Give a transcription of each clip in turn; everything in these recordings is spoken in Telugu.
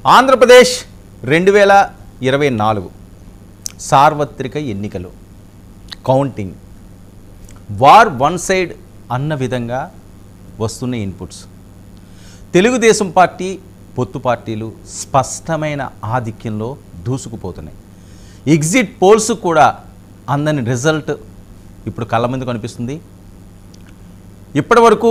ఆంధ్రప్రదేశ్ రెండు వేల ఇరవై నాలుగు సార్వత్రిక ఎన్నికలు కౌంటింగ్ వార్ వన్ సైడ్ అన్న విధంగా వస్తున్న ఇన్పుట్స్ తెలుగుదేశం పార్టీ పొత్తు పార్టీలు స్పష్టమైన ఆధిక్యంలో దూసుకుపోతున్నాయి ఎగ్జిట్ పోల్స్ కూడా అందని రిజల్ట్ ఇప్పుడు కళ్ళ ముందు కనిపిస్తుంది ఇప్పటి వరకు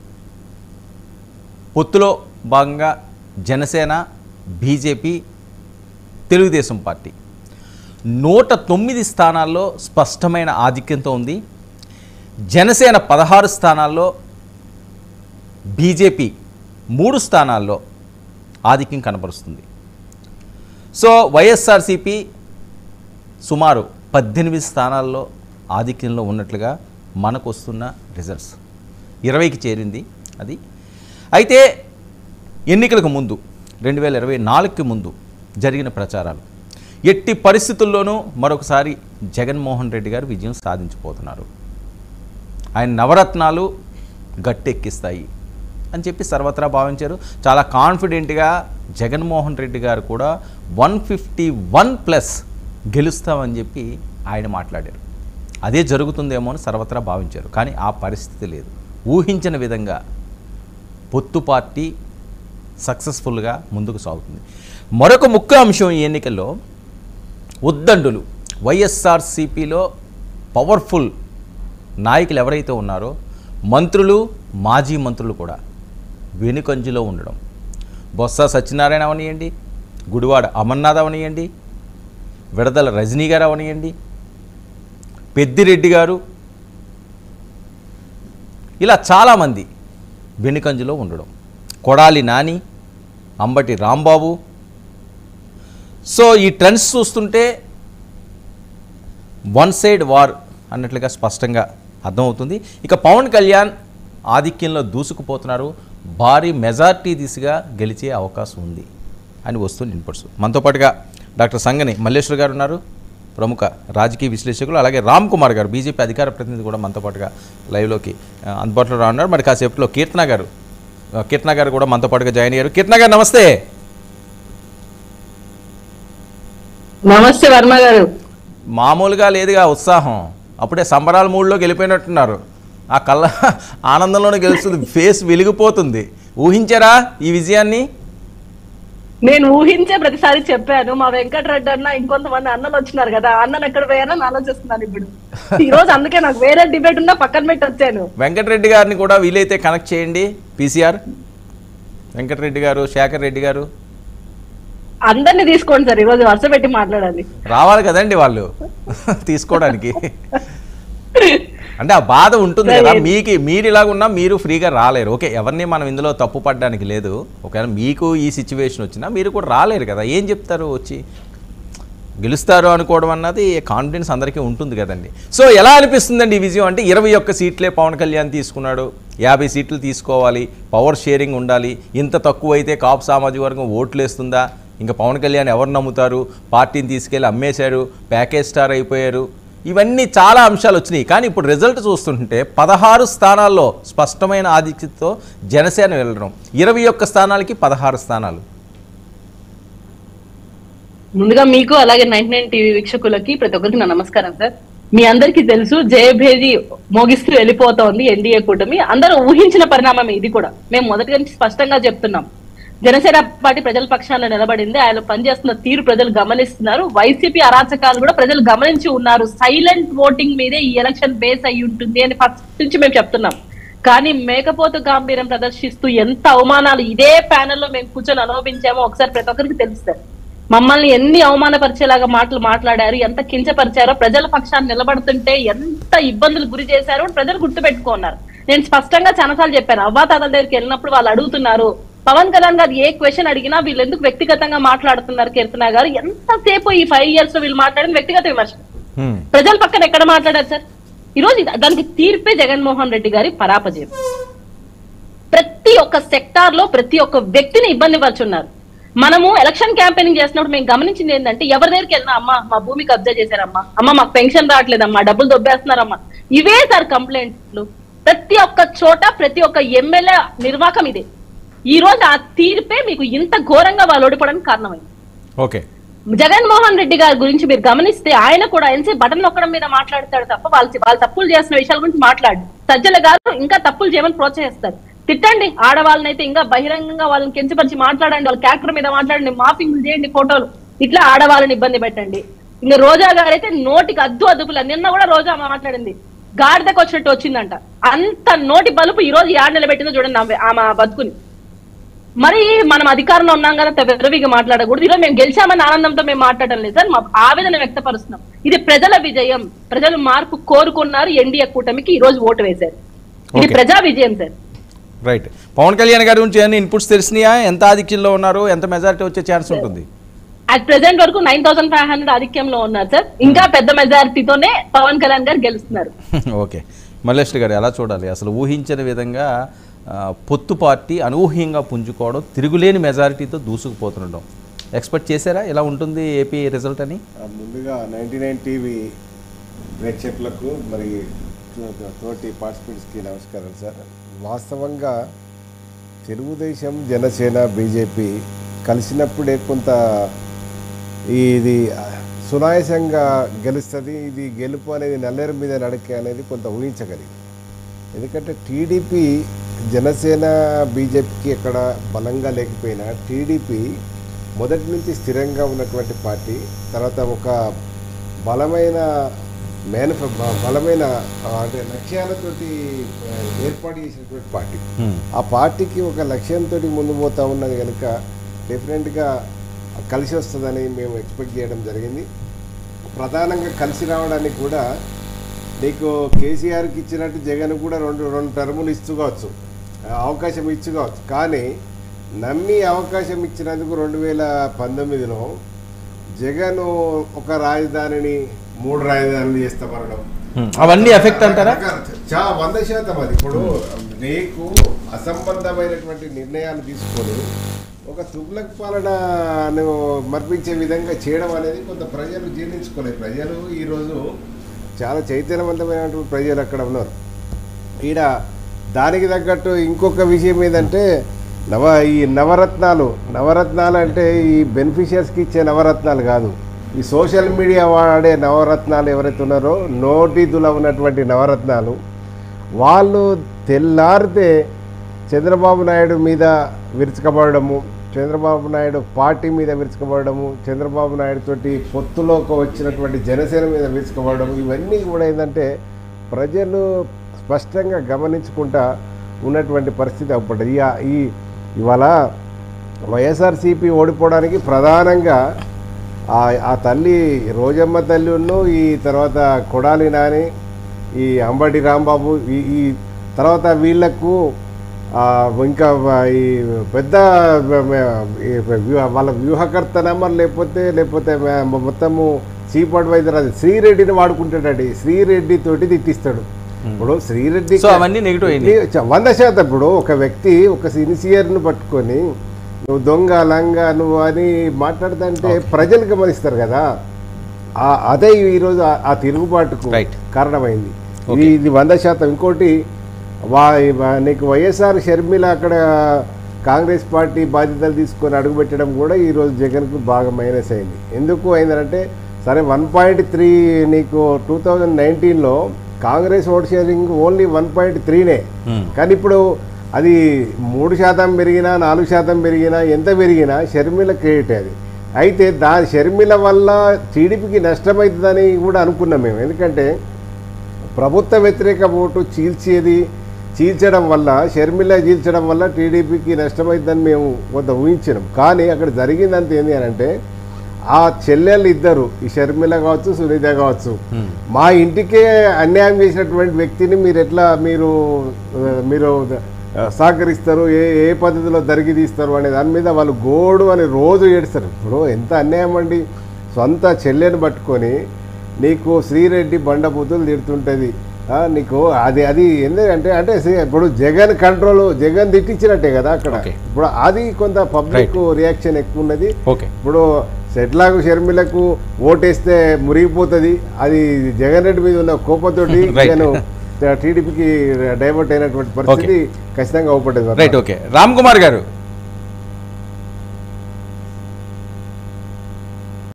పొత్తులో భాగంగా జనసేన బీజేపీ తెలుగుదేశం పార్టీ నూట తొమ్మిది స్థానాల్లో స్పష్టమైన ఆధిక్యంతో ఉంది జనసేన పదహారు స్థానాల్లో బీజేపీ మూడు స్థానాల్లో ఆధిక్యం కనపరుస్తుంది సో వైఎస్ఆర్సిపి సుమారు పద్దెనిమిది స్థానాల్లో ఆధిక్యంలో ఉన్నట్లుగా మనకు వస్తున్న రిజల్ట్స్ ఇరవైకి చేరింది అది అయితే ఎన్నికలకు ముందు రెండు వేల ఇరవై నాలుగుకి ముందు జరిగిన ప్రచారాలు ఎట్టి పరిస్థితుల్లోనూ మరొకసారి జగన్మోహన్ రెడ్డి గారు విజయం సాధించబోతున్నారు ఆయన నవరత్నాలు గట్టెక్కిస్తాయి అని చెప్పి సర్వత్రా భావించారు చాలా కాన్ఫిడెంట్గా జగన్మోహన్ రెడ్డి గారు కూడా వన్ ఫిఫ్టీ వన్ ప్లస్ గెలుస్తామని చెప్పి ఆయన మాట్లాడారు అదే జరుగుతుందేమో అని సర్వత్రా భావించారు కానీ ఆ పరిస్థితి లేదు ఊహించిన విధంగా పొత్తు పార్టీ సక్సెస్ఫుల్గా ముందుకు సాగుతుంది మరొక ముఖ్య అంశం ఈ ఎన్నికల్లో ఉద్దండులు వైఎస్ఆర్సిపిలో పవర్ఫుల్ నాయకులు ఎవరైతే ఉన్నారో మంత్రులు మాజీ మంత్రులు కూడా వెనుకంజలో ఉండడం బొత్స సత్యనారాయణ అవనియండి గుడివాడ అమర్నాథ్ అవనియండి విడదల రజనీ గారు అవనియండి పెద్దిరెడ్డి గారు ఇలా చాలామంది వెనుకంజలో ఉండడం కొడాలి నాని అంబటి రాంబాబు సో ఈ ట్రెండ్స్ చూస్తుంటే వన్ సైడ్ వార్ అన్నట్లుగా స్పష్టంగా అర్థమవుతుంది ఇక పవన్ కళ్యాణ్ ఆధిక్యంలో దూసుకుపోతున్నారు భారీ మెజార్టీ దిశగా గెలిచే అవకాశం ఉంది అని వస్తున్న ఇన్పుట్స్ మనతో పాటుగా డాక్టర్ సంగని మల్లేశ్వర్ గారు ఉన్నారు ప్రముఖ రాజకీయ విశ్లేషకులు అలాగే రామ్ కుమార్ గారు బీజేపీ అధికార ప్రతినిధి కూడా మనతో పాటుగా లైవ్లోకి ఆ, అందుబాటులో రానున్నారు మరి కాసేపులో కీర్తన గారు ఆ, కీర్తన గారు కూడా మనతో పాటుగా జాయిన్ అయ్యారు కీర్తన గారు నమస్తే నమస్తే వర్మ గారు మామూలుగా లేదుగా ఉత్సాహం అప్పుడే సంబరాల మూడ్లోకి వెళ్ళిపోయినట్టున్నారు ఆ కళ్ళ ఆనందంలోనే గెలుస్తుంది ఫేస్ వెలిగిపోతుంది ఊహించారా ఈ విజయాన్ని నేను ఊహించే ప్రతిసారి చెప్పాను మా వెంకటరెడ్డి అన్న ఇంకొంతమంది అన్నలు వచ్చినారు కదా అన్నలు ఎక్కడ పోయారని ఆలోచిస్తున్నాను ఇప్పుడు ఈ రోజు అందుకే నాకు వేరే డిబేట్ ఉన్నా పక్కన పెట్టి వచ్చాను వెంకటరెడ్డి గారిని కూడా వీలైతే కనెక్ట్ చేయండి పీసీఆర్ వెంకటరెడ్డి గారు శేఖర్ రెడ్డి గారు అందరినీ తీసుకోండి సార్ ఈ రోజు వరుస పెట్టి మాట్లాడాలి రావాలి కదండి వాళ్ళు తీసుకోవడానికి అంటే ఆ బాధ ఉంటుంది కదా మీకు మీరు ఇలాగ ఉన్నా మీరు ఫ్రీగా రాలేరు ఓకే ఎవరిని మనం ఇందులో తప్పు పడడానికి లేదు ఒకవేళ మీకు ఈ సిచ్యువేషన్ వచ్చినా మీరు కూడా రాలేరు కదా ఏం చెప్తారు వచ్చి గెలుస్తారు అనుకోవడం అన్నది కాన్ఫిడెన్స్ అందరికీ ఉంటుంది కదండి సో ఎలా అనిపిస్తుందండి ఈ విజయం అంటే ఇరవై ఒక్క సీట్లే పవన్ కళ్యాణ్ తీసుకున్నాడు యాభై సీట్లు తీసుకోవాలి పవర్ షేరింగ్ ఉండాలి ఇంత తక్కువ అయితే కాపు సామాజిక వర్గం ఓట్లు వేస్తుందా ఇంకా పవన్ కళ్యాణ్ ఎవరు నమ్ముతారు పార్టీని తీసుకెళ్ళి అమ్మేశారు ప్యాకేజ్ స్టార్ అయిపోయారు ఇవన్నీ చాలా అంశాలు వచ్చినాయి కానీ ఇప్పుడు రిజల్ట్ చూస్తుంటే పదహారు స్థానాల్లో స్పష్టమైన ఆధిక్యతతో జనసేన వెళ్ళడం ఇరవై ఒక్క స్థానాలకి పదహారు స్థానాలు ముందుగా మీకు అలాగే నైన్టీ నైన్ టీవీ వీక్షకులకి ప్రతి ఒక్కరికి నా నమస్కారం సార్ మీ అందరికీ తెలుసు జయభేది మోగిస్తూ వెళ్ళిపోతోంది ఎన్డీఏ కూటమి అందరూ ఊహించిన పరిణామం ఇది కూడా మేము మొదటి నుంచి స్పష్టంగా చెప్తున్నాం జనసేన పార్టీ ప్రజల పక్షాన నిలబడింది ఆయన పనిచేస్తున్న తీరు ప్రజలు గమనిస్తున్నారు వైసీపీ అరాచకాలు కూడా ప్రజలు గమనించి ఉన్నారు సైలెంట్ ఓటింగ్ మీదే ఈ ఎలక్షన్ బేస్ అయి ఉంటుంది అని ఫస్ట్ నుంచి మేము చెప్తున్నాం కానీ మేకపోతు గాంభీర్యం ప్రదర్శిస్తూ ఎంత అవమానాలు ఇదే ప్యానెల్లో మేము కూర్చొని అనుభవించామో ఒకసారి ప్రతి ఒక్కరికి తెలుస్తారు మమ్మల్ని ఎన్ని అవమానపరిచేలాగా మాటలు మాట్లాడారు ఎంత కించపరిచారో ప్రజల పక్షాన్ని నిలబడుతుంటే ఎంత ఇబ్బందులు గురి చేశారో అని ప్రజలు గుర్తుపెట్టుకున్నారు నేను స్పష్టంగా చాలాసార్లు చెప్పాను అవ్వాతాతల దగ్గరికి వెళ్ళినప్పుడు వాళ్ళు అడుగుతున్నారు పవన్ కళ్యాణ్ గారు ఏ క్వశ్చన్ అడిగినా వీళ్ళు ఎందుకు వ్యక్తిగతంగా మాట్లాడుతున్నారు కీర్తన గారు ఎంతసేపు ఈ ఫైవ్ ఇయర్స్ లో వీళ్ళు మాట్లాడిన వ్యక్తిగత విమర్శ హ్మ్. ప్రజల పక్కన ఎక్కడ మాట్లాడారు సార్ ఈ రోజు ఇది- దానికి తీర్పే జగన్మోహన్ రెడ్డి గారి పరాపజయం ప్రతి ఒక్క సెక్టార్ లో ప్రతి ఒక్క వ్యక్తిని ఇబ్బంది పరుచున్నారు మనము ఎలక్షన్ క్యాంపెయినింగ్ చేసినప్పుడు మేము గమనించింది ఏంటంటే ఎవరి దగ్గరికి వెళ్ళినా అమ్మా మా భూమి కబ్జా చేశారమ్మా అమ్మ మాకు పెన్షన్ రావట్లేదమ్మా డబ్బులు దొబ్బేస్తున్నారమ్మా ఇవే సార్ కంప్లైంట్లు ప్రతి ఒక్క చోట ప్రతి ఒక్క ఎమ్మెల్యే నిర్వాకం ఇదే ఈ రోజు ఆ తీర్పే మీకు ఇంత ఘోరంగా వాళ్ళు ఓడిపోవడానికి కారణమైంది ఓకే జగన్మోహన్ రెడ్డి గారి గురించి మీరు గమనిస్తే ఆయన కూడా ఎన్సీ బటన్ నొక్కడం మీద మాట్లాడతాడు తప్ప వాళ్ళు వాళ్ళు తప్పులు చేసిన విషయాల గురించి మాట్లాడు సజ్జల గారు ఇంకా తప్పులు చేయమని ప్రోత్సహిస్తారు తిట్టండి ఆడవాళ్ళనైతే ఇంకా బహిరంగంగా వాళ్ళని కించపరిచి మాట్లాడండి వాళ్ళ క్యారెక్టర్ మీద మాట్లాడండి మాఫింగ్ చేయండి ఫోటోలు ఇట్లా ఆడవాళ్ళని ఇబ్బంది పెట్టండి ఇంకా రోజా గారు అయితే నోటికి అద్దు అదుపుల నిన్న కూడా రోజా మాట్లాడింది గాడిదకు వచ్చినట్టు వచ్చిందంట అంత నోటి బలుపు ఈ రోజు యాడ్ నిలబెట్టిందో చూడండి ఆమె ఆమె బతుకుని మరి మనం అధికారంలో ఉన్నాం కదా వెరవిగా మాట్లాడకూడదు ఈరోజు మేము గెలిచామని ఆనందంతో మేము మాట్లాడడం లేదు సార్ మా ఆవేదన వ్యక్తపరుస్తున్నాం ఇది ప్రజల విజయం ప్రజలు మార్పు కోరుకున్నారు ఎన్డీఏ కూటమికి ఈ రోజు ఓటు వేశారు ఇది Okay. ప్రజా విజయం సార్ రైట్ పవన్ కళ్యాణ్ గారి గురించి ఏమైనా ఇన్పుట్స్ తెలిసినాయా ఎంత ఆధిక్యంలో ఉన్నారు ఎంత మెజారిటీ వచ్చే ఛాన్స్ ఉంటుంది అట్ ప్రెసెంట్ వరకు నైన్ థౌసండ్ ఫైవ్ హండ్రెడ్ ఆధిక్యంలో ఉన్నారు సార్ ఇంకా పెద్ద మెజారిటీతోనే పవన్ కళ్యాణ్ గారు గెలుస్తున్నారు ఓకే మల్లేష్ గారు ఎలా చూడాలి అసలు ఊహించని విధంగా ఆ, పొత్తు పార్టీ అనూహ్యంగా పుంజుకోవడం తిరుగులేని మెజారిటీతో దూసుకుపోతుండడం ఎక్స్పెక్ట్ చేశారా ఇలా ఉంటుంది ఏపీ రిజల్ట్ అని ఆ, ముందుగా నైంటీ నైన్ టీవీ ప్రేక్షకులకు మరి తో- తోటి పార్టిసిపెంట్స్కి నమస్కారం సార్ వాస్తవంగా తెలుగుదేశం జనసేన బీజేపీ కలిసినప్పుడే కొంత ఇది సునాయాసంగా గెలుస్తుంది ఇది గెలుపు అనేది నల్లేరు మీద నడకే అనేది కొంత ఊహించగలిగింది ఎందుకంటే టీడీపీ జనసేన బీజేపీకి ఎక్కడ బలంగా లేకపోయినా టీడీపీ మొదటి నుంచి స్థిరంగా ఉన్నటువంటి పార్టీ తర్వాత ఒక బలమైన మేనిఫె బలమైన ఆ, అంటే లక్ష్యాలతోటి ఆ, ఏర్పాటు చేసినటువంటి పార్టీ Hmm. ఆ పార్టీకి ఒక లక్ష్యంతో ముందు పోతా ఉన్నది కనుక డెఫినెట్గా కలిసి వస్తుందని మేము ఎక్స్పెక్ట్ చేయడం జరిగింది ప్రధానంగా కలిసి రావడానికి కూడా నీకు కేసీఆర్కి ఇచ్చినట్టు జగన్ కూడా రెండు రెండు టర్ములు ఇస్తూ కావచ్చు ఆ, అవకాశం ఇచ్చు కావచ్చు కానీ నమ్మి అవకాశం ఇచ్చినందుకు రెండు వేల పంతొమ్మిదిలో జగన్ ఒక రాజధానిని మూడు రాజధానులు చేస్తామనడం Hmm. అవన్నీ ఎఫెక్ట్ అంటారా చా వంద శాతం అది ఇప్పుడు నీకు అసంబద్ధమైనటువంటి నిర్ణయాలు తీసుకొని ఒక తుగ్లక్ పాలనను మర్పించే విధంగా చేయడం అనేది కొంత ప్రజలు జీర్ణించుకోలేదు ప్రజలు ఈరోజు చాలా చైతన్యవంతమైనటువంటి ప్రజలు అక్కడ ఉన్నారు ఈడ దానికి తగ్గట్టు ఇంకొక విషయం ఏంటంటే నవ ఈ నవరత్నాలు నవరత్నాలు అంటే ఈ బెనిఫిషియర్స్కి ఇచ్చే నవరత్నాలు కాదు ఈ సోషల్ మీడియా వాడే నవరత్నాలు ఎవరైతే ఉన్నారో నోటిదులో ఉన్నటువంటి నవరత్నాలు వాళ్ళు తెల్లారితే చంద్రబాబు నాయుడు మీద విరుచుకబడము చంద్రబాబు నాయుడు పార్టీ మీద విరుచుకబడము చంద్రబాబు నాయుడు తోటి పొత్తులోకి వచ్చినటువంటి జనసేన మీద విరుచుకబడము ఇవన్నీ కూడా ఏంటంటే ప్రజలు స్పష్టంగా గమనించుకుంటా ఉన్నటువంటి పరిస్థితి అవ్వబడ్డది ఈ ఈ ఇవాళ వైఎస్ఆర్సీపీ ఓడిపోవడానికి ప్రధానంగా ఆ ఆ తల్లి రోజమ్మ తల్లి ఉన్ను ఈ తర్వాత కొడాలి నాని ఈ అంబటి రాంబాబు ఈ ఈ తర్వాత వీళ్ళకు ఆ, ఇంకా వా- ఈ పెద్ద ఈ వ్యూహ- వాళ్ళ వ్యూహకర్తనా మరి లేకపోతే లేకపోతే మే- మొత్తము చీఫ్ అడ్వైజర్ అది శ్రీరెడ్డిని వాడుకుంటాడండి శ్రీరెడ్డి తోటి తిట్టిస్తాడు ఇప్పుడు శ్రీరెడ్డి సో అవన్నీ నెగిటివ్ అయింది చ- వంద శాతం ఇప్పుడు ఒక వ్యక్తి ఒక సిన్సియర్ను పట్టుకొని నువ్వు దొంగ లంగ నువ్వు అని మాట్లాడుతుంటే ప్రజలు గమనిస్తారు కదా ఆ అదే ఈరోజు ఆ- ఆ తిరుగుబాటుకు Right. కారణమైంది ఇది ఇది వంద శాతం ఇంకోటి వా వా- నీకు వైఎస్ఆర్ షర్మిల అక్కడ కాంగ్రెస్ పార్టీ బాధ్యతలు తీసుకొని అడుగుపెట్టడం కూడా ఈరోజు జగన్కు బాగా మైనస్ అయింది ఎందుకు అయిందంటే సరే వన్ పాయింట్ త్రీ నీకు టూ థౌజండ్ నైన్టీన్లో Congress vote sharing only one point త్రీనే Hmm. కానీ ఇప్పుడు అది మూడు శాతం పెరిగినా నాలుగు శాతం పెరిగినా ఎంత పెరిగినా షర్మిల క్రెడిట్ అది అయితే దా షర్మిల వల్ల టీడీపీకి నష్టమవుతుందని కూడా అనుకున్నాం మేము ఎందుకంటే ప్రభుత్వ వ్యతిరేక ఓటు చీల్చేది చీల్చడం వల్ల షర్మిల చీల్చడం వల్ల టీడీపీకి నష్టమైందని మేము కొంత ఊహించినాం కానీ అక్కడ జరిగిందంత ఏంటి అని అంటే ఆ చెల్లెళ్ళు ఇద్దరు ఈ షర్మిల కావచ్చు సునీత కావచ్చు మా ఇంటికే అన్యాయం చేసినటువంటి వ్యక్తిని మీరు ఎట్లా మీరు ఆ, మీరు ఆ, సహకరిస్తారు ఏ ఏ పద్ధతిలో దరిగి తీస్తారు అనే దాని మీద వాళ్ళు గోడు అని రోజు ఏడుస్తారు ఇప్పుడు ఎంత అన్యాయం అండి సొంత చెల్లెని పట్టుకొని నీకు శ్రీరెడ్డి బండబూతులు తిడుతుంటుంది ఆ, నీకు అది అది ఎందుకంటే అంటే సి- ఇప్పుడు జగన్ కంట్రోల్ జగన్ తిట్టించినట్టే కదా అక్కడ Okay. ఇప్పుడు అది కొంత పబ్లిక్ రియాక్షన్ ఎక్కువ ఉన్నది ఓకే ఇప్పుడు సెట్లాకు షర్మిలకు ఓటేస్తే మురిగిపోతుంది అది జగన్ రెడ్డి మీద ఉన్న కోపంతోటి Right. నేను టీడీపీకి డైవర్ట్ అయినటువంటి పరిస్థితి ఖచ్చితంగా అవపడ్డది రైట్ ఓకే రామ్ కుమార్ గారు